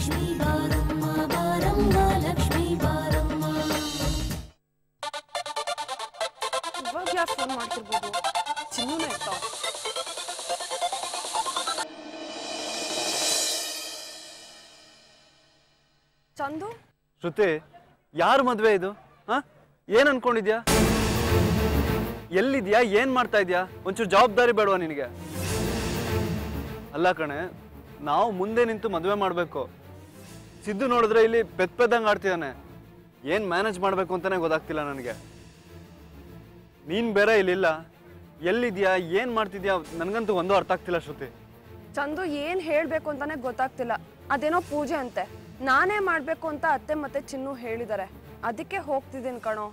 ಲಕ್ಷ್ಮೀ ಬಾರಮ್ಮ ಬಾರಮ್ಮ ಲಕ್ಷ್ಮೀ ಬಾರಮ್ಮ ಇವಾಗ ಯಾರು ಫೋನ್ ಮಾಡ್ತಿರ್ಬೋದು ಚಿನ್ನೂನೇ ಇರ್ತಾವ ಚಂದು ಶ್ರುತಿ ಯಾರ ಮದ್ವೆ ಇದು ಹಾ ಏನ್ ಅನ್ಕೊಂಡಿದ್ಯಾ ಎಲ್ಲಿದ್ಯಾ ಏನ್ ಮಾಡ್ತಾ ಇದ್ಯಾ ಒಂಚೂರು ಜವಾಬ್ದಾರಿ ಬೇಡವಾ ನಿನಗೆ ಅಲ್ಲ ಕಣೆ ನಾವು ಮುಂದೆ ನಿಂತು ಮದುವೆ ಮಾಡಬೇಕು ಸಿದ್ದು ನೋಡಿದ್ರೆ ಇಲ್ಲಿ ಪೆದ್ ಪೆದ್ದಂಗೆ ಆಡ್ತಿದ್ದಾನೆ ಏನ್ ಮ್ಯಾನೇಜ್ ಮಾಡಬೇಕು ಅಂತಾನೆ ಗೊತ್ತಾಗ್ತಿಲ್ಲ ನನಗೆ ನೀನ್ ಬೇರೆ ಇಲ್ಲಿಲ್ಲ ಎಲ್ಲಿದ್ಯಾ ಏನ್ ಮಾಡ್ತಿದ್ಯಾ ನನಗಂತೂ ಒಂದು ಅರ್ಥ ಆಗ್ತಿಲ್ಲ ಶ್ರುತಿ ಚಂದು ಏನ್ ಹೇಳ್ಬೇಕು ಅಂತಾನೆ ಗೊತ್ತಾಗ್ತಿಲ್ಲ ಅದೇನೋ ಪೂಜೆ ಅಂತೆ ನಾನೇ ಮಾಡ್ಬೇಕು ಅಂತ ಅತ್ತೆ ಮತ್ತೆ ಚಿನ್ನು ಹೇಳಿದಾರೆ ಅದಕ್ಕೆ ಹೋಗ್ತಿದ್ದೀನಿ ಕಣೋ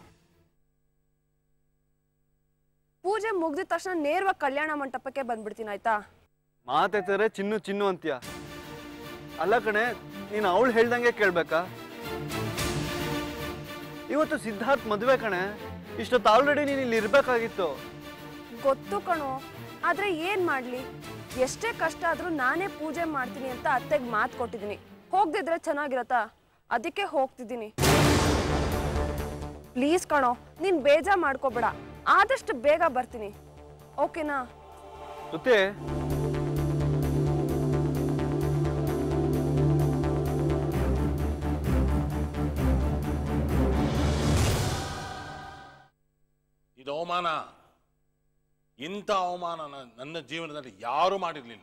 ಪೂಜೆ ಮುಗ್ದಿದ ತಕ್ಷಣ ನೇರವಾಗಿ ಕಲ್ಯಾಣ ಮಂಟಪಕ್ಕೆ ಬಂದ್ಬಿಡ್ತೀನಿ ಆಯ್ತಾ ಮಾತಾಡ್ತಾರೆ ಚಿನ್ನು ಚಿನ್ನು ಅಂತೀಯ ಅಲ್ಲ ಕಣೆ ನೀನು ಅವಳು ಹೇಳ್ದಂಗೆ ಕೇಳ್ಬೇಕಾ ಇವತ್ತು ಸಿದ್ಧಾರ್ಥ್ ಮದುವೆ ಕಣೆ ಇಷ್ಟೊತ್ತು ಆಲ್ರೆಡಿ ನೀನು ಇಲ್ಲಿ ಇರ್ಬೇಕಾಗಿತ್ತು ಗೊತ್ತು ಕಣೋ ಆದ್ರೆ ಏನ್ ಮಾಡ್ಲಿ ಎಷ್ಟೇ ಕಷ್ಟ ಆದ್ರೂ ನಾನೇ ಪೂಜೆ ಮಾಡ್ತೀನಿ ಅಂತ ಅತ್ತೆಗೆ ಮಾತು ಕೊಟ್ಟಿದ್ದೀನಿ ಹೋಗ್ದಿದ್ರೆ ಚೆನ್ನಾಗಿರತ್ತಾ ಅದಕ್ಕೆ ಹೋಗ್ತಿದ್ದೀನಿ ಪ್ಲೀಸ್ ಕಣೋ ನೀನ್ ಬೇಜಾರ್ ಮಾಡ್ಕೋಬೇಡ ಆದಷ್ಟು ಬೇಗ ಬರ್ತೀನಿ ಓಕೆನಾ ಜೊತೆ ಇದು ಅವಮಾನ ಇಂಥ ಅವಮಾನ ನ- ನನ್ನ ಜೀವನದಲ್ಲಿ ಯಾರೂ ಮಾಡಿರಲಿಲ್ಲ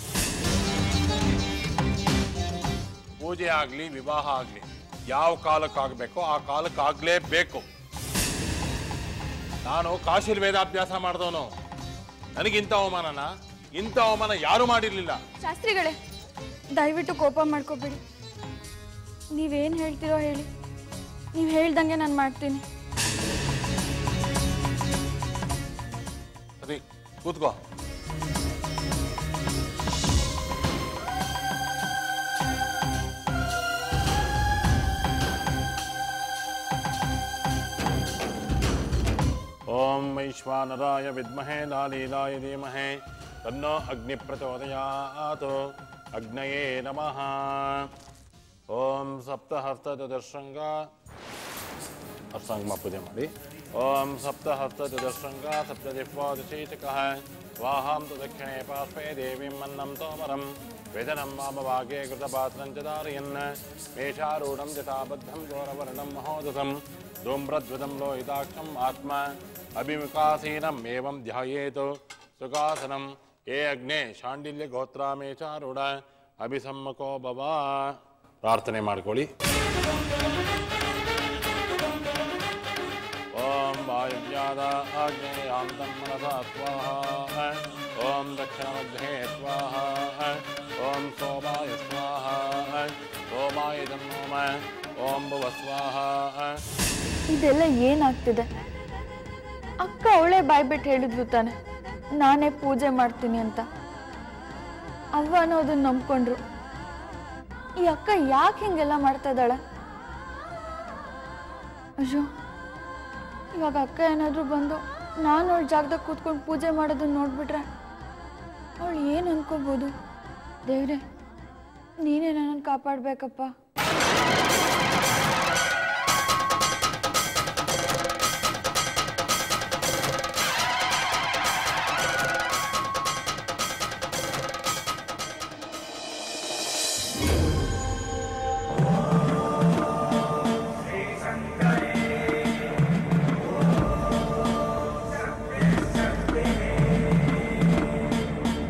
ಪೂಜೆ ಆಗಲಿ ವಿವಾಹ ಆಗಲಿ ಯಾವ ಕಾಲಕ್ಕಾಗಬೇಕೋ ಆ ಕಾಲಕ್ಕಾಗಲೇಬೇಕು ನಾನು ಕಾಶಿಲ್ ವೇದಾಭ್ಯಾಸ ಮಾಡಿದವನು ನನಗಿಂಥ ಅವಮಾನನ ಇಂಥ ಅವಮಾನ ಯಾರೂ ಮಾಡಿರಲಿಲ್ಲ ಶಾಸ್ತ್ರಿಗಳೇ ದಯವಿಟ್ಟು ಕೋಪ ಮಾಡ್ಕೋಬೇಡಿ ನೀವೇನು ಹೇಳ್ತೀರೋ ಹೇಳಿ ನೀವು ಹೇಳ್ದಂಗೆ ನಾನು ಮಾಡ್ತೀನಿ ಸರಿ ಕೂತ್ಕೋ ಓಂ ವೈಶ್ವಾನರಾಯ ವಿದ್ಮಹೇ ಲಾಲೀಲಾಯ ಧೀಮಹೇ ತನ್ನೋ ಅಗ್ನಿ ಪ್ರಚೋದಯಾತ್ ಅಗ್ನಯೇ ನಮಃ ಓಂ ಸಪ್ತಹಸ್ತದರ್ಶಂಗ ಅಷ್ಟಾಂಗ ಪೂಜೆ ಮಾಡಿ ಓಂ ಸಪ್ತಹಸ್ತ ಚತುರ್ಶೃಂಗ ಸಪ್ತಜಿಹ್ವಾದಶೀಚಕ ವಾಹಾಂ ತು ದಕ್ಷಿಣೆ ಪಾರ್ಶ್ವೇ ದೇವೀಂ ಮನ್ನಂ ತೋಮರಂ ವೇದನಂ ವಾಮಭಾಗೆ ಕೃತಪಾತ್ರಂ ಚ ಧಾರಯನ್ ಮೇಷಾರೂಢಂ ಯಥಾಬದ್ಧಂ ಘೋರವರ್ಣಂ ಮಹೋದಸಂ ಧೂಮ್ರಧ್ವಜಂ ಲೋಹಿತಾಕ್ಷಂ ಆತ್ಮ ಅಭಿಮುಖಾಸೀನಂ ಏವಂ ಧ್ಯಾಯೇತು ಸುಖಾಸನಂ ಏ ಅಗ್ನೆ ಶಾಂಡಿಲ್ಯ ಗೋತ್ರಾಮೇಷಾರೂಢ ಅಭಿಸಮ್ಮಕೋ ಭವ ಪ್ರಾರ್ಥನೆ ಮಾಡ್ಕೊಳ್ಳಿ ಓಂ ವಾಯುವ್ಯಾದ ಆಗ್ನೇಯಾಂತಂ ಮನಸಾ ಸ್ವಾಹ ಓಂ ದಕ್ಷಿಣಮಧ್ಯೆ ಸ್ವಾಹ ಓಂ ಸೋಮಾಯ ಸ್ವಾಹ ಸೋಮಾಯ ಜನ್ಮೋಮ ಓಂ ಭುವ ಸ್ವಾಹ ಇದೆಲ್ಲ ಏನಾಗ್ತಿದೆ ಅಕ್ಕ ಅವಳೇ ಬಾಯ್ಬಿಟ್ಟು ಹೇಳಿದ್ಲು ತಾನೆ ನಾನೇ ಪೂಜೆ ಮಾಡ್ತೀನಿ ಅಂತ ಅವ್ವ ಅನ್ನೋದನ್ನ ನಂಬ್ಕೊಂಡ್ರು ಈ ಅಕ್ಕ ಯಾಕೆ ಹಿಂಗೆಲ್ಲ ಮಾಡ್ತಾ ಇದ್ದಾಳೆ ಅಯ್ಯೋ ಇವಾಗ ಅಕ್ಕ ಏನಾದರೂ ಬಂದು ನಾನು ಅವಳ ಜಾಗದಾಗ ಕೂತ್ಕೊಂಡು ಪೂಜೆ ಮಾಡೋದನ್ನ ನೋಡ್ಬಿಟ್ರೆ ಅವಳು ಏನು ಅನ್ಕೋಬೋದು ದೇವ್ರೆ ನೀನೇ ನನ್ನನ್ನು ಕಾಪಾಡಬೇಕಪ್ಪ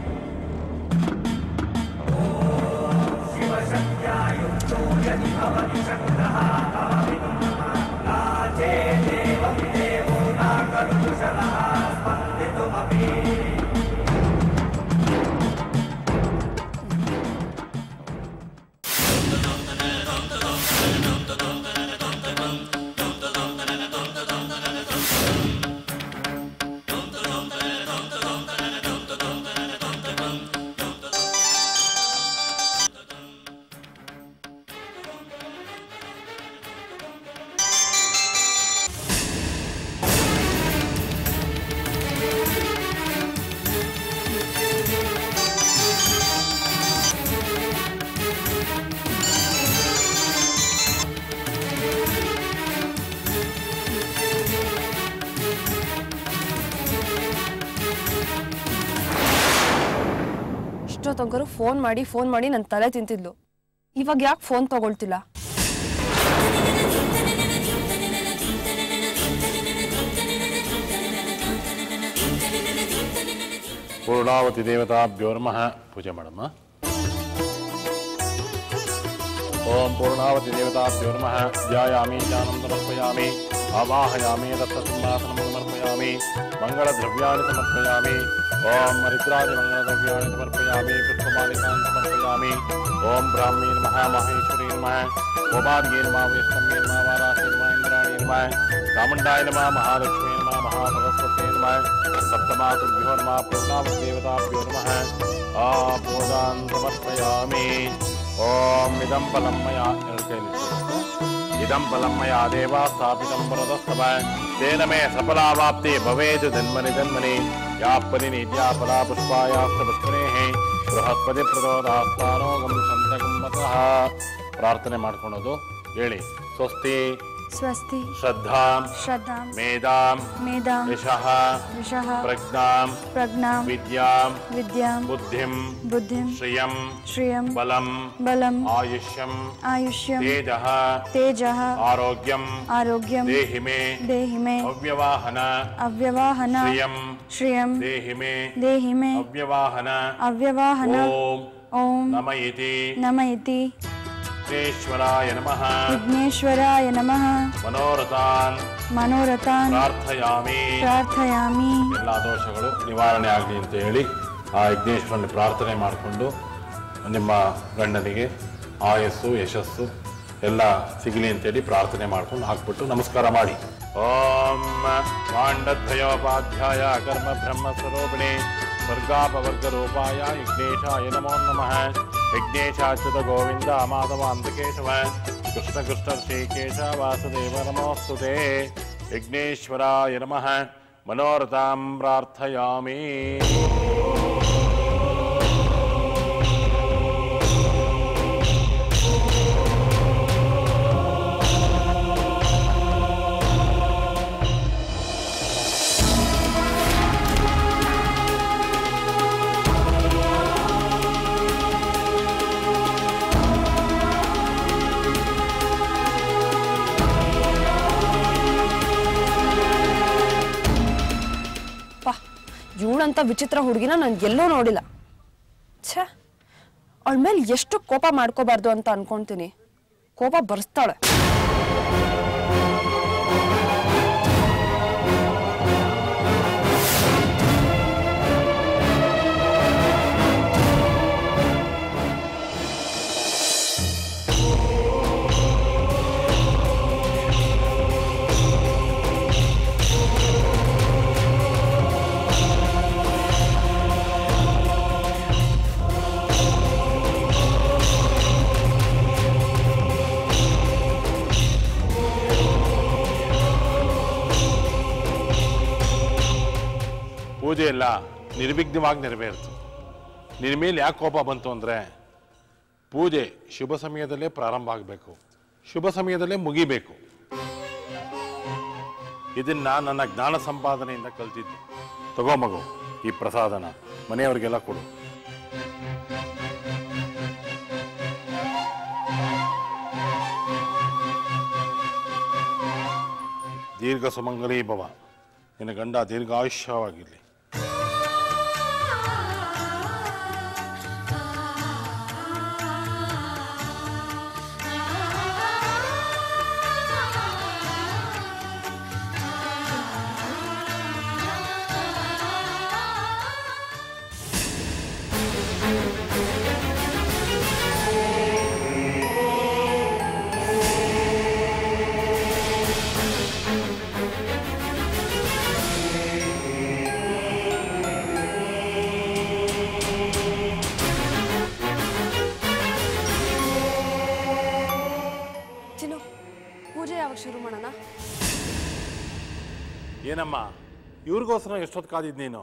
ಶಿವಶಕ್ತ್ಯಾಯುಕ್ತೋ ಯದಿ ಭವತಿ ಇಷ್ಟೊತ್ತಂಕರು ಫೋನ್ ಮಾಡಿ ಫೋನ್ ಮಾಡಿ ನನ್ನ ತಲೆ ತಿಂತಿದ್ಲು ಇವಾಗ ಯಾಕೆ ಫೋನ್ ತಗೊಳ್ತಿಲ್ಲ ಪೂರ್ಣಾವತಿ ದೇವತಾಭ್ಯೋ ನಮಃ ಪೂಜೆ ಮಾಡಮ್ಮ ಓಂ ಪೂರ್ಣಾವತಿ ದೇವತಾಭ್ಯೋ ನಮಃ ಧ್ಯಾಯಾಮಿ ಜ್ಞಾನಂ ಸಮರ್ಪಯಾಮಿ ಆವಾಹಯಾಮಿ ರಕ್ತಸಿಂಹಾಸನಂ ಸಮರ್ಪಯಾಮಿ ಮಂಗಳದ್ರವ್ಯಾಣಿ ಸಮರ್ಪಯಾಮಿ ಓಂ ಹರಿದ್ರಾದಿ ಮಂಗಳದ್ರವ್ಯಾಣಿ ಸಮರ್ಪಯಾಮಿ ಪುಷ್ಪಮಾಲಿಕಾನ್ ಸಮರ್ಪಯಾಮಿ ಓಂ ಬ್ರಾಹ್ಮೀ ನಮಃ ಮಹೇಶ್ವರಿ ನಮಃ ಗೋಪಾರ್ಗೇ ನಮಃ ವೈಷ್ಣವ್ಯೇ ನಮಃ ವಾರಾಹಿ ನಮಃ ಇಂದ್ರಾಣಿ ನಮಃ ಚಾಮುಂಡಾಯ ನಮಃ ಮಹಾಲಕ್ಷ್ಮೀ ನಮಃ ಮಹಾಸರಸ್ವತಿ ನಮಃ ಸಪ್ತಮಾತೃಭ್ಯೋ ನಮಃ ಪೂರ್ಣಾವತಿ ದೇವತಾಭ್ಯೋ ನಮಃ ಆ ಪೂಜಾನ್ ಸಮರ್ಪಯಾಮಿ ಓಂ ಇದಂ ಫಲಂ ಮಯಾ ಎರಡು ಕೈಲಿ ಇದಂ ಫಲಂ ಮಯಾ ದೇವ ಸ್ಥಾಪಿತಂ ವರದಸ್ತವ ತೇನ ಮೇ ಸಫಲಾವಾಪ್ತಿ ಭವೇತ್ ಜನ್ಮನಿ ಜನ್ಮನಿ ಯಾ ಪರಿನೀತ್ಯಾ ಫಲಾ ಪುಷ್ಪಾಯಾಸ್ತ ಪುಷ್ಪನೇಃ ಬೃಹಸ್ಪತಿ ಪ್ರದೋದಾಸ್ತಾನೋ ಗಂ ಸಂತಗಮ್ಮತಃ ಪ್ರಾರ್ಥನೆ ಮಾಡ್ಕೊಳೋದು ಹೇಳಿ ಸ್ವಸ್ತಿ ಸ್ವಸ್ತಿ ಶ್ರದ್ಧಾಂ ಶ್ರದ್ಧಾಂ ಮೇಧಾಂ ಮೇಧಾಂ ಯಶಃ ಯಶಃ ಪ್ರಜ್ಞಾಂ ಪ್ರಜ್ಞಾಂ ವಿದ್ಯಾಂ ವಿದ್ಯಾಂ ಬುದ್ಧಿಂ ಬುದ್ಧಿಂ ಶ್ರಿಯಂ ಶ್ರಿಯಂ ಬಲಂ ಬಲಂ ಆಯುಷ್ಯಂ ಆಯುಷ್ಯಂ ತೇಜಃ ತೇಜಃ ಆರೋಗ್ಯಂ ಆರೋಗ್ಯಂ ದೇಹಿ ಮೇ ದೇಹಿ ಮೇ ಅವ್ಯವಾಹನ ಅವ್ಯವಾಹನ ಶ್ರಿಯಂ ಶ್ರಿಯಂ ದೇಹಿ ಮೇ ದೇಹಿ ಮೇ ಅವ್ಯವಾಹನ ಅವ್ಯವಾಹನ ಓಂ ಓಂ ನಮ ಇತಿ ನಮ ಇತಿ ವಿಘ್ನೇಶ್ವರಾಯ ನಮಃ ವಿಘ್ನೇಶ್ವರಾಯ ನಮಃ ಮನೋರಥಾನ್ ಮನೋರಥಾನ್ ಪ್ರಾರ್ಥಯಾಮಿ ಪ್ರಾರ್ಥಯಾಮಿ ಎಲ್ಲ ದೋಷಗಳು ನಿವಾರಣೆ ಆಗಲಿ ಅಂತ ಹೇಳಿ ಆ ವಿಘ್ನೇಶ್ವರನ ಪ್ರಾರ್ಥನೆ ಮಾಡಿಕೊಂಡು ನಿಮ್ಮ ಗಂಡನಿಗೆ ಆಯಸ್ಸು ಯಶಸ್ಸು ಎಲ್ಲ ಸಿಗಲಿ ಅಂತೇಳಿ ಪ್ರಾರ್ಥನೆ ಮಾಡ್ಕೊಂಡು ಹಾಕ್ಬಿಟ್ಟು ನಮಸ್ಕಾರ ಮಾಡಿ ಓಂ ಮಾಂಡದ್ವಯೋಪಾಧ್ಯಾಯ ಕರ್ಮ ಬ್ರಹ್ಮ ಸ್ವರೂಪಿಣಿ ಸ್ವರ್ಗಾಪವರ್ಗ ರೂಪಾಯ ವಿಘ್ನೇಶಾಯ ನಮೋ ನಮಃ ವಿಘ್ನೇಶಾಚ್ಯುತ ಗೋವಿಂದ ಮಾಧವ ಅಂತಕೇಶವ ಕೃಷ್ಣ ಕೃಷ್ಣ ಶ್ರೀಕೇಶ ವಾಸುದೇವ ನಮೋಸ್ತುತೆ ವಿಘ್ನೇಶ್ವರಾಯ ನಮಃ ಮನೋರಥಾಂ ಪ್ರಾರ್ಥಯಾಮಿ ಪಾ ಇವಳಂತ ವಿಚಿತ್ರ ಹುಡುಗಿನ ನಾನು ಎಲ್ಲೂ ನೋಡಿಲ್ಲ ಛೇ ಅವಳ ಮೇಲೆ ಎಷ್ಟು ಕೋಪ ಮಾಡ್ಕೋಬಾರ್ದು ಅಂತ ಅನ್ಕೊಂತೀನಿ ಕೋಪ ಬರ್ಸ್ತಾಳೆ ಪೂಜೆ ಎಲ್ಲ ನಿರ್ವಿಘ್ನವಾಗಿ ನೆರವೇರಿತು ನಿನ್ನ ಮೇಲೆ ಯಾಕೆ ಕೋಪ ಬಂತು ಅಂದರೆ ಪೂಜೆ ಶುಭ ಸಮಯದಲ್ಲೇ ಪ್ರಾರಂಭ ಆಗಬೇಕು ಶುಭ ಸಮಯದಲ್ಲೇ ಮುಗಿಬೇಕು ಇದನ್ನ ನನ್ನ ಜ್ಞಾನ ಸಂಪಾದನೆಯಿಂದ ಕಲ್ತಿದ್ದು ತಗೋ ಮಗು ಈ ಪ್ರಸಾದನ ಮನೆಯವರಿಗೆಲ್ಲ ಕೊಡು ದೀರ್ಘ ಸುಮಂಗಲೀ ಭವ ನಿನ್ನ ಗಂಡ ದೀರ್ಘಾಯುಷ್ಯವಾಗಿರಲಿ ಚಿನ್ನು ಪೂಜೆ ಯಾವಾಗ ಶುರು ಮಾಡೋಣ ಏನಮ್ಮ ಇವ್ರಿಗೋಸ್ಕರ ಎಷ್ಟೊತ್ತು ಕಾದಿದ್ ನೀನು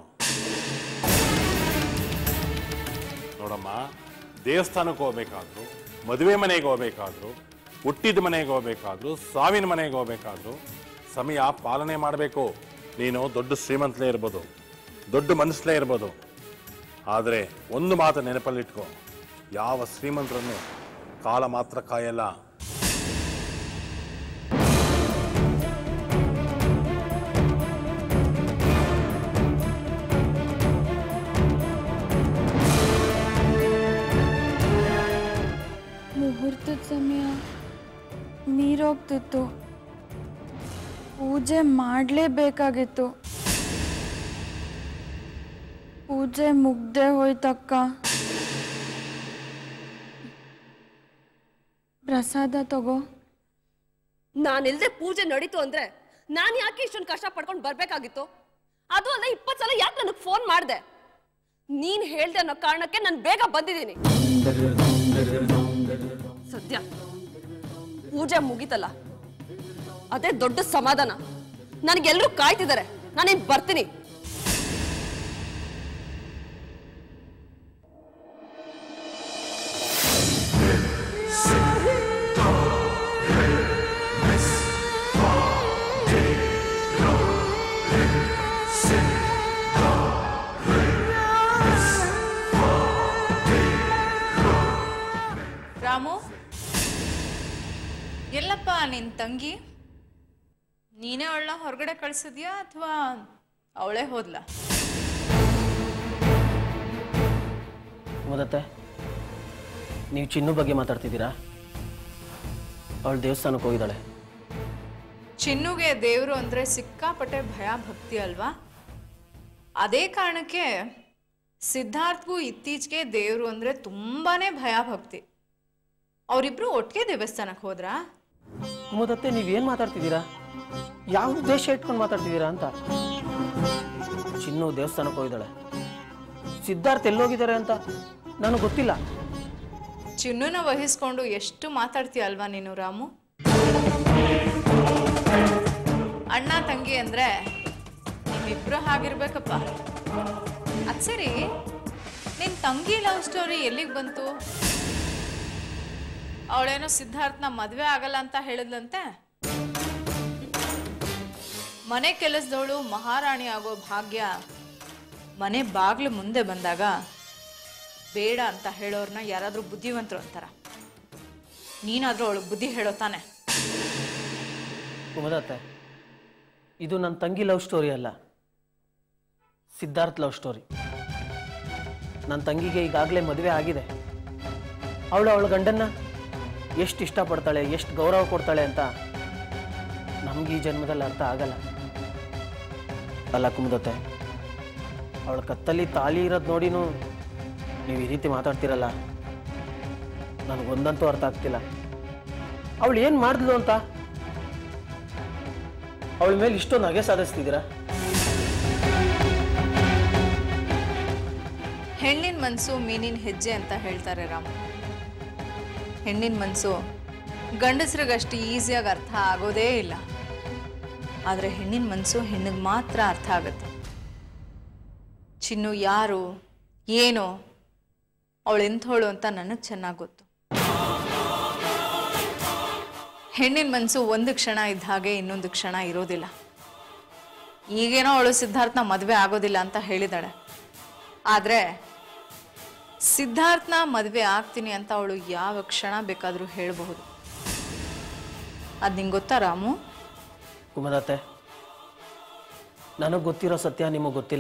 ನೋಡಮ್ಮ ದೇವಸ್ಥಾನಕ್ಕೆ ಹೋಗ್ಬೇಕಾದ್ರು ಮದುವೆ ಮನೆಗೆ ಹೋಗ್ಬೇಕಾದ್ರು ಹುಟ್ಟಿದ ಮನೆಗೆ ಹೋಗ್ಬೇಕಾದ್ರು ಸಾವಿನ ಮನೆಗೆ ಹೋಗ್ಬೇಕಾದ್ರು ಸಮಯ ಪಾಲನೆ ಮಾಡಬೇಕು ನೀನು ದೊಡ್ಡ ಶ್ರೀಮಂತಲೇ ಇರ್ಬೋದು ದೊಡ್ಡ ಮನಸ್ಸಲ್ಲೇ ಇರ್ಬೋದು ಆದರೆ ಒಂದು ಮಾತು ನೆನಪಲ್ಲಿಟ್ಕೋ ಯಾವ ಶ್ರೀಮಂತರನ್ನು ಕಾಲ ಮಾತ್ರ ಕಾಯಲ್ಲ ಮುಹೂರ್ತದ ಸಮಯ ಮೀರೋಗ್ತಿತ್ತು ಪೂಜೆ ಮಾಡಲೇಬೇಕಾಗಿತ್ತು ಪೂಜೆ ಮುಗ್ದೆ ಹೋಯ್ತಕ್ಕ ಪ್ರಸಾದ ತಗೋ ನಾನಿಲ್ದೆ ಪೂಜೆ ನಡೀತು ಅಂದ್ರೆ ನಾನು ಯಾಕೆ ಇಷ್ಟೊಂದು ಕಷ್ಟ ಪಡ್ಕೊಂಡು ಬರ್ಬೇಕಾಗಿತ್ತು ಅದು ಅಲ್ಲ ಇಪ್ಪತ್ತು ಸಲ ಯಾಕೆ ನನಗೆ ಫೋನ್ ಮಾಡಿದೆ ನೀನ್ ಹೇಳ್ದೆ ಅನ್ನೋ ಕಾರಣಕ್ಕೆ ನಾನು ಬೇಗ ಬಂದಿದ್ದೀನಿ ಸದ್ಯ ಪೂಜೆ ಮುಗೀತಲ್ಲ ಅದೇ ದೊಡ್ಡ ಸಮಾಧಾನ ನನಗೆಲ್ಲರೂ ಕಾಯ್ತಿದ್ದಾರೆ ನಾನೇನ್ ಬರ್ತೀನಿ ರಾಮು ಎಲ್ಲಪ್ಪ ನಿನ್ ತಂಗಿ ನೀನೇ ಅವಳನ್ನ ಹೊರಗಡೆ ಕಳ್ಸಿದ್ಯಾ ಅಥವಾ ಅವಳೇ ಹೋದ್ಲಾ ಮುದತ್ತೆ ನೀವು ಚಿನ್ನು ಬಗ್ಗೆ ಮಾತಾಡ್ತಿದ್ದೀರಾ ಅವಳು ದೇವಸ್ಥಾನಕ್ಕೆ ಹೋಗಿದ್ದಾಳೆ ಚಿನ್ನುಗೆ ದೇವರು ಅಂದ್ರೆ ಸಿಕ್ಕಾಪಟ್ಟೆ ಭಯ ಭಕ್ತಿ ಅಲ್ವಾ ಅದೇ ಕಾರಣಕ್ಕೆ ಸಿದ್ಧಾರ್ಥ್ಗೂ ಇತ್ತೀಚೆಗೆ ದೇವರು ಅಂದ್ರೆ ತುಂಬಾನೇ ಭಯ ಭಕ್ತಿ ಅವರಿಬ್ರು ಒಟ್ಟಿಗೆ ದೇವಸ್ಥಾನಕ್ಕೆ ಹೋದ್ರಾ ಮುದತ್ತೆ ನೀವೇನು ಮಾತಾಡ್ತಿದ್ದೀರಾ ಯಾವ ಉದ್ದೇಶ ಇಟ್ಕೊಂಡು ಮಾತಾಡ್ತಿದ್ದೀರಾ ಅಂತ ಚಿನ್ನು ದೇವಸ್ಥಾನಕ್ಕೆ ಹೋಗಿದ್ದಾಳೆ ಸಿದ್ಧಾರ್ಥ್ ಎಲ್ಲೋಗಿದ್ದಾರೆ ಅಂತ ನನಗೆ ಗೊತ್ತಿಲ್ಲ ಚಿನ್ನುನ ವಹಿಸ್ಕೊಂಡು ಎಷ್ಟು ಮಾತಾಡ್ತೀಯ ಅಲ್ವಾ ನೀನು ರಾಮು ಅಣ್ಣ ತಂಗಿ ಅಂದ್ರೆ ನಿಮ್ಮಿಬ್ರು ಹಾಗಿರ್ಬೇಕಪ್ಪ ಅದ್ ಸರಿ ನಿನ್ ತಂಗಿ ಲವ್ ಸ್ಟೋರಿ ಎಲ್ಲಿಗೆ ಬಂತು ಅವಳೇನೋ ಸಿದ್ಧಾರ್ಥನ ಮದ್ವೆ ಆಗಲ್ಲ ಅಂತ ಹೇಳಿದ್ಲಂತೆ ಮನೆ ಕೆಲಸದವಳು ಮಹಾರಾಣಿ ಆಗೋ ಭಾಗ್ಯ ಮನೆ ಬಾಗ್ಲು ಮುಂದೆ ಬಂದಾಗ ಬೇಡ ಅಂತ ಹೇಳೋರ್ನ ಯಾರಾದರೂ ಬುದ್ಧಿವಂತರು ಅಂತಾರ ನೀನಾದರೂ ಅವಳಿಗೆ ಬುದ್ಧಿ ಹೇಳೋ ತಾನೆ ಮುದತ್ತೆ ಇದು ನನ್ನ ತಂಗಿ ಲವ್ ಸ್ಟೋರಿ ಅಲ್ಲ ಸಿದ್ಧಾರ್ಥ್ ಲವ್ ಸ್ಟೋರಿ ನನ್ನ ತಂಗಿಗೆ ಈಗಾಗಲೇ ಮದುವೆ ಆಗಿದೆ ಅವಳು ಅವಳ ಗಂಡನ್ನ ಎಷ್ಟು ಇಷ್ಟಪಡ್ತಾಳೆ ಎಷ್ಟು ಗೌರವ ಕೊಡ್ತಾಳೆ ಅಂತ ನಮ್ಗೆ ಈ ಜನ್ಮದಲ್ಲಿ ಅರ್ಥ ಆಗಲ್ಲ ಅಲ್ಲ ಕುಮುದತ್ತೆ ಅವಳ ಕತ್ತಲ್ಲಿ ತಾಲಿ ಇರೋದು ನೋಡಿನೂ ನೀವು ಈ ರೀತಿ ಮಾತಾಡ್ತಿರಲ್ಲ ನನಗೊಂದಂತೂ ಅರ್ಥ ಆಗ್ತಿಲ್ಲ ಅವಳು ಏನು ಮಾಡಿದ್ಲು ಅಂತ ಅವಳ ಮೇಲೆ ಇಷ್ಟೊಂದು ಹಗೆ ಸಾಧಿಸ್ತಿದ್ದೀರಾ ಹೆಣ್ಣಿನ ಮನಸ್ಸು ಮೀನಿನ ಹೆಜ್ಜೆ ಅಂತ ಹೇಳ್ತಾರೆ ರಾಮ ಹೆಣ್ಣಿನ ಮನಸ್ಸು ಗಂಡಸ್ರಿಗಷ್ಟು ಈಸಿಯಾಗಿ ಅರ್ಥ ಆಗೋದೇ ಇಲ್ಲ ಆದರೆ ಹೆಣ್ಣಿನ ಮನಸ್ಸು ಹೆಣ್ಣಿಗೆ ಮಾತ್ರ ಅರ್ಥ ಆಗುತ್ತೆ ಚಿನ್ನು ಯಾರು ಏನು ಅವಳು ಎಂಥವಳು ಅಂತ ನನಗೆ ಚೆನ್ನಾಗಿ ಗೊತ್ತು ಹೆಣ್ಣಿನ ಮನಸ್ಸು ಒಂದು ಕ್ಷಣ ಇದ್ದ ಹಾಗೆ ಇನ್ನೊಂದು ಕ್ಷಣ ಇರೋದಿಲ್ಲ ಈಗೇನೋ ಅವಳು ಸಿದ್ಧಾರ್ಥನ ಮದುವೆ ಆಗೋದಿಲ್ಲ ಅಂತ ಹೇಳಿದಾಳೆ ಆದರೆ ಸಿದ್ಧಾರ್ಥನ ಮದುವೆ ಆಗ್ತೀನಿ ಅಂತ ಅವಳು ಯಾವ ಕ್ಷಣ ಬೇಕಾದರೂ ಹೇಳಬಹುದು ಅದು ನಿಂಗೆ ಗೊತ್ತಾ ರಾಮು ಕುಮದತ್ತೆ ನನಗೆ ಗೊತ್ತಿರೋ ಸತ್ಯ ನಿಮಗೆ ಗೊತ್ತಿಲ್ಲ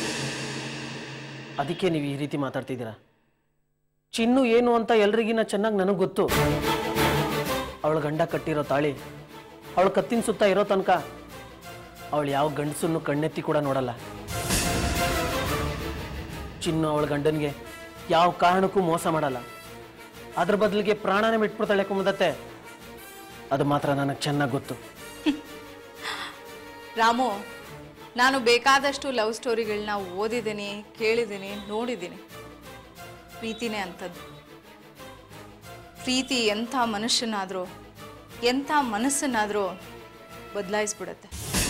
ಅದಕ್ಕೆ ನೀವು ಈ ರೀತಿ ಮಾತಾಡ್ತಿದ್ದೀರಾ ಚಿನ್ನು ಏನು ಅಂತ ಎಲ್ರಿಗಿನ್ನ ಚೆನ್ನಾಗಿ ನನಗೆ ಗೊತ್ತು ಅವಳ ಗಂಡ ಕಟ್ಟಿರೋ ತಾಳಿ ಅವಳ ಕತ್ತಿನ ಸುತ್ತ ಇರೋ ತನಕ ಅವಳು ಯಾವ ಗಂಡಸನ್ನು ಕಣ್ಣೆತ್ತಿ ಕೂಡ ನೋಡಲ್ಲ ಚಿನ್ನು ಅವಳ ಗಂಡನಿಗೆ ಯಾವ ಕಾರಣಕ್ಕೂ ಮೋಸ ಮಾಡಲ್ಲ ಅದ್ರ ಬದಲಿಗೆ ಪ್ರಾಣನೇ ಬಿಟ್ಬಿಡ್ತಾಳೆ ಕುಮದತ್ತೆ ಅದು ಮಾತ್ರ ನನಗೆ ಚೆನ್ನಾಗಿ ಗೊತ್ತು ರಾಮು ನಾನು ಬೇಕಾದಷ್ಟು ಲವ್ ಸ್ಟೋರಿಗಳನ್ನ ಓದಿದ್ದೀನಿ ಕೇಳಿದ್ದೀನಿ ನೋಡಿದ್ದೀನಿ ಪ್ರೀತಿನೇ ಅಂಥದ್ದು ಪ್ರೀತಿ ಎಂಥ ಮನುಷ್ಯನಾದರೂ ಎಂಥ ಮನಸ್ಸನ್ನಾದರೂ ಬದಲಾಯಿಸ್ಬಿಡುತ್ತೆ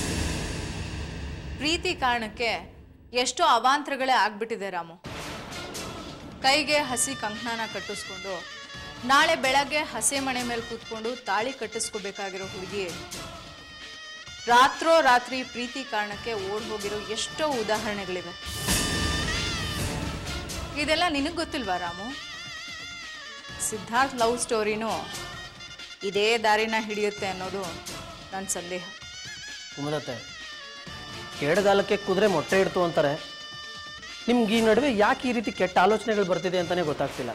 ಪ್ರೀತಿ ಕಾರಣಕ್ಕೆ ಎಷ್ಟೋ ಅವಾಂತರಗಳೇ ಆಗ್ಬಿಟ್ಟಿದೆ ರಾಮು ಕೈಗೆ ಹಸಿ ಕಂಕಣನ ಕಟ್ಟಿಸ್ಕೊಂಡು ನಾಳೆ ಬೆಳಗ್ಗೆ ಹಸೆ ಮಣೆ ಮೇಲೆ ಕೂತ್ಕೊಂಡು ತಾಳಿ ಕಟ್ಟಿಸ್ಕೋಬೇಕಾಗಿರೋ ಹುಡುಗಿ ರಾತ್ರೋ ರಾತ್ರಿ ಪ್ರೀತಿ ಕಾರಣಕ್ಕೆ ಓಡ್ ಹೋಗಿರೋ ಎಷ್ಟೋ ಉದಾಹರಣೆಗಳಿವೆ ಇದೆಲ್ಲ ನಿನಗೆ ಗೊತ್ತಿಲ್ವಾ ರಾಮು ಸಿದ್ಧಾರ್ಥ್ ಲವ್ ಸ್ಟೋರಿನೂ ಇದೇ ದಾರಿನ ಹಿಡಿಯುತ್ತೆ ಅನ್ನೋದು ನನ್ನ ಸಂದೇಹ ಕುಮದತ್ತೆ ಕೇಡಗಾಲಕ್ಕೆ ಕುದುರೆ ಮೊಟ್ಟೆ ಇಡ್ತು ಅಂತಾರೆ ನಿಮ್ಗೆ ಈ ನಡುವೆ ಯಾಕೆ ಈ ರೀತಿ ಕೆಟ್ಟ ಆಲೋಚನೆಗಳು ಬರ್ತಿದೆ ಅಂತಲೇ ಗೊತ್ತಾಗ್ತಿಲ್ಲ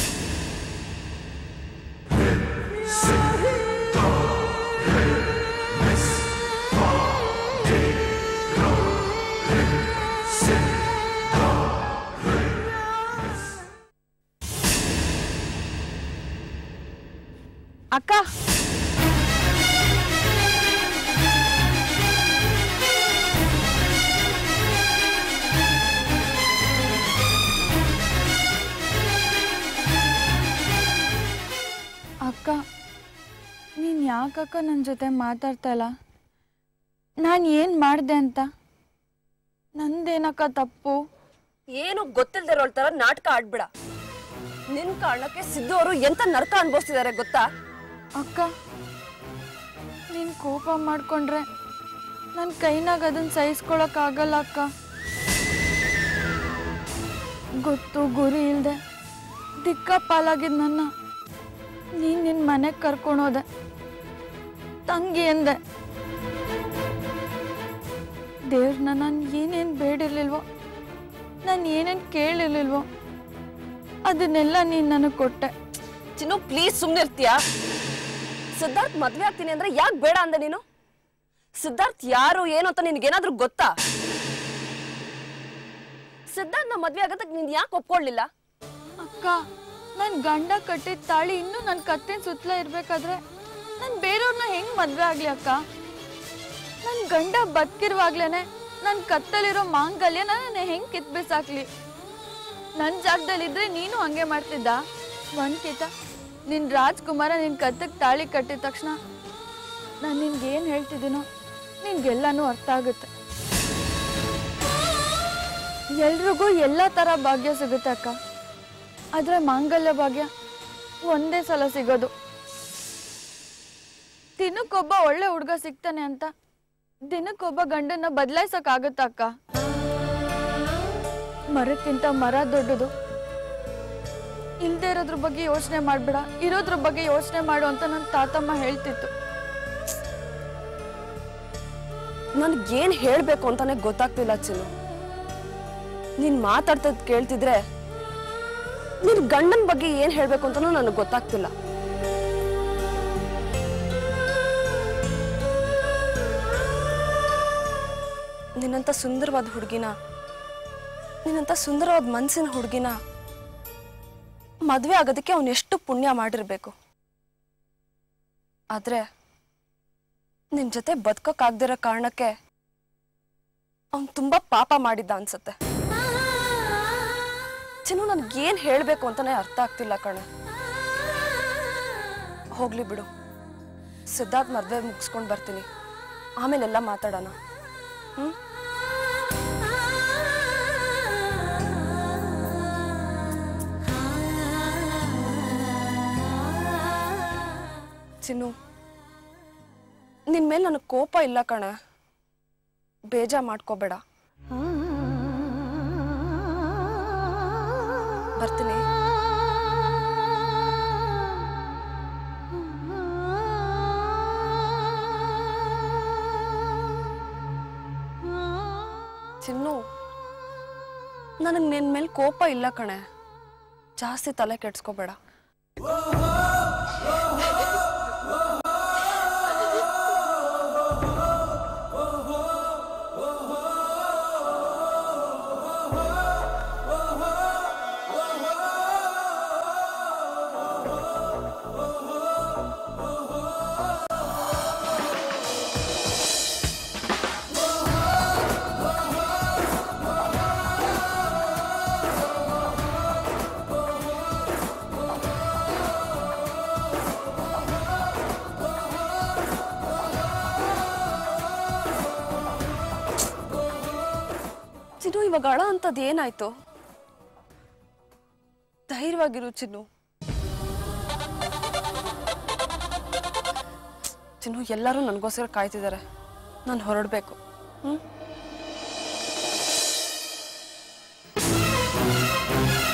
ಅಕ್ಕ ಅಕ್ಕ ನೀನು ಯಾಕಕ್ಕ ನನ್ನ ಜೊತೆ ಮಾತಾಡ್ತಾ ಇಲ್ಲ ನಾನು ಏನು ಮಾಡಿದೆ ಅಂತ ನಂದೇನಕ್ಕ ತಪ್ಪು ಏನು ಗೊತ್ತಿಲ್ದಿರೋಳ್ ತರ ನಾಟಕ ಆಡ್ಬೇಡ ನಿನ್ ಕಾರಣಕ್ಕೆ ಸಿದ್ದು ಅವರು ಎಂತ ನರಕ ಅನ್ಭವಿಸ್ತಿದ್ದಾರೆ ಗೊತ್ತಾ ಅಕ್ಕ ನೀನು ಕೋಪ ಮಾಡ್ಕೊಂಡ್ರೆ ನನ್ನ ಕೈನಾಗ ಅದನ್ನು ಸಹಿಸ್ಕೊಳಕ್ಕಾಗಲ್ಲ ಅಕ್ಕ ಗೊತ್ತು ಗುರಿ ಇಲ್ದೆ ದಿಕ್ಕ ಪಾಲಾಗಿದ್ ನನ್ನ ನೀನು ನಿನ್ನ ಮನೆಗೆ ಕರ್ಕೊಂಡೋದೆ ತಂಗಿ ಎಂದೆ ದೇವ್ರನ್ನ ನಾನು ಏನೇನು ಬೇಡಿರ್ಲಿಲ್ವೋ ನಾನು ಏನೇನು ಕೇಳಿರ್ಲಿಲ್ವೋ ಅದನ್ನೆಲ್ಲ ನೀನು ನನಗೆ ಕೊಟ್ಟೆ ಚಿನ್ನು ಪ್ಲೀಸ್ ಸುಮ್ನೆ ಇರ್ತೀಯಾ ಸಿದ್ಧಾರ್ಥ್ ಮದ್ವೆ ಆಗ್ತೀನಿ ಅಂದ್ರೆ ಯಾಕೆ ಬೇಡ ಅಂದೆ ನೀನು ಸಿದ್ಧಾರ್ಥ್ ಯಾರು ಏನು ಅಂತ ನಿನ್ಗೇನಾದ್ರೂ ಗೊತ್ತಾ ಸಿದ್ಧಾರ್ಥ್ ನಾ ಮದ್ವೆ ಆಗದಕ್ಕೆ ನೀನ್ ಯಾಕೆ ಒಪ್ಕೊಳ್ಳಿಲ್ಲ ಅಕ್ಕ ನನ್ ಗಂಡ ಕಟ್ಟಿದ ತಾಳಿ ಇನ್ನೂ ನನ್ನ ಕತ್ತಿನ ಸುತ್ತಲ ಇರ್ಬೇಕಾದ್ರೆ ನಾನು ಬೇರೆಯವ್ರನ್ನ ಹೆಂಗ್ ಮದ್ವೆ ಆಗ್ಲಿ ಅಕ್ಕ ನನ್ ಗಂಡ ಬದುಕಿರುವಾಗ್ಲೇನೆ ನನ್ ಕತ್ತಲಿರೋ ಮಾಂಗಲ್ಯ ನನ್ನ ಹೆಂಗ್ ಕಿತ್ ಬಿಸಾಕ್ಲಿ ನನ್ ಜಾಗದಲ್ಲಿದ್ರೆ ನೀನು ಹಂಗೆ ಮಾಡ್ತಿದ್ದ ಒಂದ್ಕಿತ ನಿನ್ ರಾಜ್ಕುಮಾರ ನಿನ್ ಕತ್ತಕ್ ತಾಳಿ ಕಟ್ಟಿದ ತಕ್ಷಣ ನಾನು ನಿನ್ಗೆ ಏನ್ ಹೇಳ್ತಿದ್ದೀನೋ ನಿನ್ಗೆಲ್ಲಾನು ಅರ್ಥ ಆಗುತ್ತೆ ಎಲ್ರಿಗೂ ಎಲ್ಲ ತರ ಭಾಗ್ಯ ಸಿಗುತ್ತೆ ಅಕ್ಕ ಆದ್ರೆ ಮಾಂಗಲ್ಯ ಭಾಗ್ಯ ಒಂದೇ ಸಲ ಸಿಗೋದು ದಿನಕ್ಕೊಬ್ಬ ಒಳ್ಳೆ ಹುಡುಗ ಸಿಗ್ತಾನೆ ಅಂತ ದಿನಕ್ಕೊಬ್ಬ ಗಂಡನ್ನ ಬದಲಾಯಿಸಕ್ ಆಗುತ್ತ ಅಕ್ಕ ಮರಕ್ಕಿಂತ ಮರ ದೊಡ್ಡದು ಇಲ್ದೇ ಇರೋದ್ರ ಬಗ್ಗೆ ಯೋಚನೆ ಮಾಡ್ಬೇಡ ಇರೋದ್ರ ಬಗ್ಗೆ ಯೋಚನೆ ಮಾಡು ಅಂತ ನನ್ನ ತಾತಮ್ಮ ಹೇಳ್ತಿತ್ತು ನನ್ಗೇನ್ ಹೇಳ್ಬೇಕು ಅಂತಾನೆ ಗೊತ್ತಾಗ್ತಿಲ್ಲ ಚಿನ್ನು ನೀನ್ ಮಾತಾಡ್ತದ್ ಕೇಳ್ತಿದ್ರೆ ನಿನ್ ಗಂಡನ್ ಬಗ್ಗೆ ಏನ್ ಹೇಳ್ಬೇಕು ಅಂತಾನೂ ನನಗೆ ಗೊತ್ತಾಗ್ತಿಲ್ಲ ನಿನ್ನಂತ ಸುಂದರವಾದ ಹುಡುಗಿನ ನಿನ್ನಂತ ಸುಂದರವಾದ ಮನ್ಸಿನ ಹುಡುಗಿನ ಮದ್ವೆ ಆಗೋದಕ್ಕೆ ಅವನು ಎಷ್ಟು ಪುಣ್ಯ ಮಾಡಿರ್ಬೇಕು ಆದ್ರೆ ನಿನ್ ಜೊತೆ ಬದುಕೋಕ್ಕಾಗ್ದಿರೋ ಕಾರಣಕ್ಕೆ ಅವ್ನು ತುಂಬಾ ಪಾಪ ಮಾಡಿದ್ದ ಅನ್ಸತ್ತೆ ಚಿನ್ನು ನನ್ಗೇನ್ ಹೇಳ್ಬೇಕು ಅಂತಾನೆ ಅರ್ಥ ಆಗ್ತಿಲ್ಲ ಕಣ ಹೋಗ್ಲಿ ಬಿಡು ಸಿದ್ಧಾರ್ಥ್ ಮದ್ವೆ ಮುಗಿಸ್ಕೊಂಡು ಬರ್ತೀನಿ ಆಮೇಲೆಲ್ಲ ಮಾತಾಡೋಣ ಹ್ಮ್ ಚಿನ್ನು ನಿನ್ ಮೇಲೆ ನನಗೆ ಕೋಪ ಇಲ್ಲ ಕಣ ಬೇಜಾ ಮಾಡ್ಕೋಬೇಡ ಬರ್ತೀನಿ ಚಿನ್ನು ನನಗೆ ನಿನ್ ಮೇಲೆ ಕೋಪ ಇಲ್ಲ ಕಣೆ ಜಾಸ್ತಿ ತಲೆ ಕೆಡ್ಸ್ಕೋಬೇಡ ಚಿನ್ನು ಇವಾಗ ಅಳ ಅಂತದ್ ಏನಾಯ್ತು ಧೈರ್ಯವಾಗಿರು ಚಿನ್ನು ಚಿನ್ನು ಎಲ್ಲರೂ ನನಗೋಸ್ಕರ ಕಾಯ್ತಿದ್ದಾರೆ ನಾನು ಹೊರಡ್ಬೇಕು ಹ್ಮ್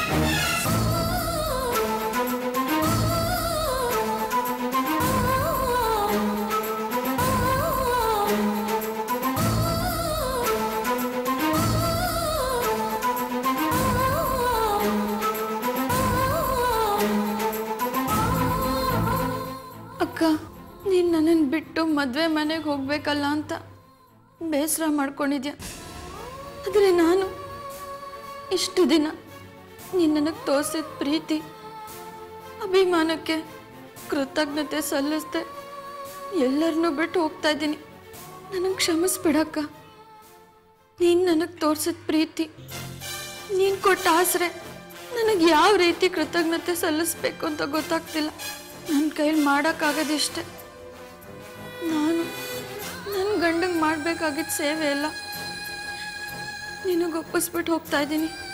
ಅಕ್ಕ ನೀನು ನನ್ನನ್ನು ಬಿಟ್ಟು ಮದುವೆ ಮನೆಗೆ ಹೋಗ್ಬೇಕಲ್ಲ ಅಂತ ಬೇಸರ ಮಾಡ್ಕೊಂಡಿದ್ಯಾ ಆದರೆ ನಾನು ಇಷ್ಟು ದಿನ ನೀನು ನನಗೆ ತೋರಿಸಿದ ಪ್ರೀತಿ ಅಭಿಮಾನಕ್ಕೆ ಕೃತಜ್ಞತೆ ಸಲ್ಲಿಸ್ದೆ ಎಲ್ಲರನ್ನೂ ಬಿಟ್ಟು ಹೋಗ್ತಾ ಇದ್ದೀನಿ ನನಗೆ ಕ್ಷಮಿಸ್ಬಿಡಕ್ಕ ನೀನು ನನಗೆ ತೋರಿಸಿದ ಪ್ರೀತಿ ನೀನು ಕೊಟ್ಟ ಆಸರೆ ನನಗೆ ಯಾವ ರೀತಿ ಕೃತಜ್ಞತೆ ಸಲ್ಲಿಸ್ಬೇಕು ಅಂತ ಗೊತ್ತಾಗ್ತಿಲ್ಲ ನನ್ನ ಕೈಲಿ ಮಾಡೋಕ್ಕಾಗೋದಿಷ್ಟೆ ನಾನು ನನ್ನ ಗಂಡಂಗೆ ಮಾಡಬೇಕಾಗಿದ್ದ ಸೇವೆ ಎಲ್ಲ ನಿನಗೆ ಒಪ್ಪಿಸ್ಬಿಟ್ಟು ಹೋಗ್ತಾ ಇದ್ದೀನಿ